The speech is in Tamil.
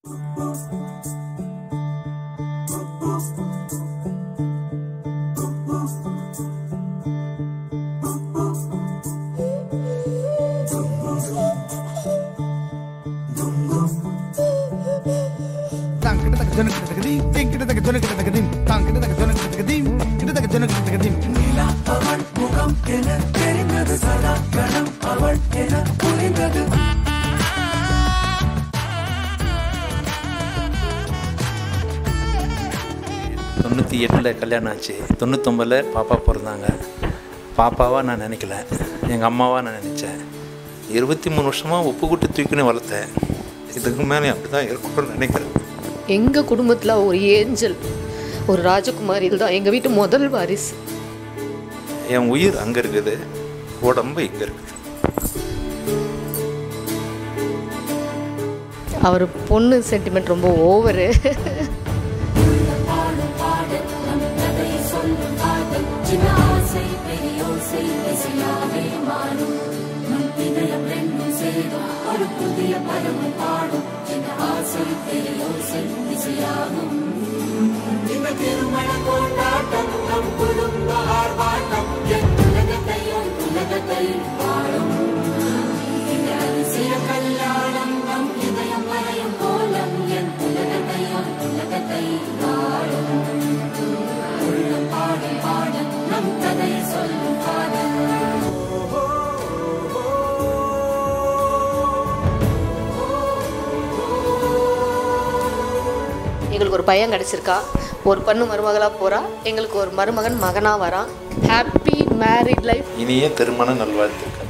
Tang kita tak jono kita kedim, ting kita tak jono kita kedim, tang kita tak jono kita kedim, kita tak jono kita kedim. Nila awan mugam என தெரிந்தது சதா கணம் அவள் என புரிந்தது தொண்ணூற்றி எட்டில் கல்யாணம் ஆச்சு தொண்ணூத்தொம்பதில் பாப்பா பிறந்தாங்க பாப்பாவாக நான் நினைக்கல எங்கள் அம்மாவாக நான் நினச்சேன் இருபத்தி மூணு வருஷமாக உப்பு கூட்டு தூக்கின்னு வளர்த்தேன் இதுக்கு மேலே அப்படி தான் இருக்கணும்னு நினைக்கிறேன் எங்கள் குடும்பத்தில் ஒரு ஏஞ்சல் ஒரு ராஜகுமாரியில் தான் எங்கள் வீட்டு முதல் வாரிசு என் உயிர் அங்கே இருக்குது உடம்பு இங்கே இருக்குது அவர் பொண்ணு சென்டிமெண்ட் ரொம்ப ஓவரு எங்களுக்கு ஒரு பையன் கிடச்சிருக்கா ஒரு பொண்ணு மருமகளாக போகிறா எங்களுக்கு ஒரு மருமகன் மகனாக வரான் ஹாப்பி மேரிட் லைஃப் இனிய திருமண நல்வாழ்த்துக்கள்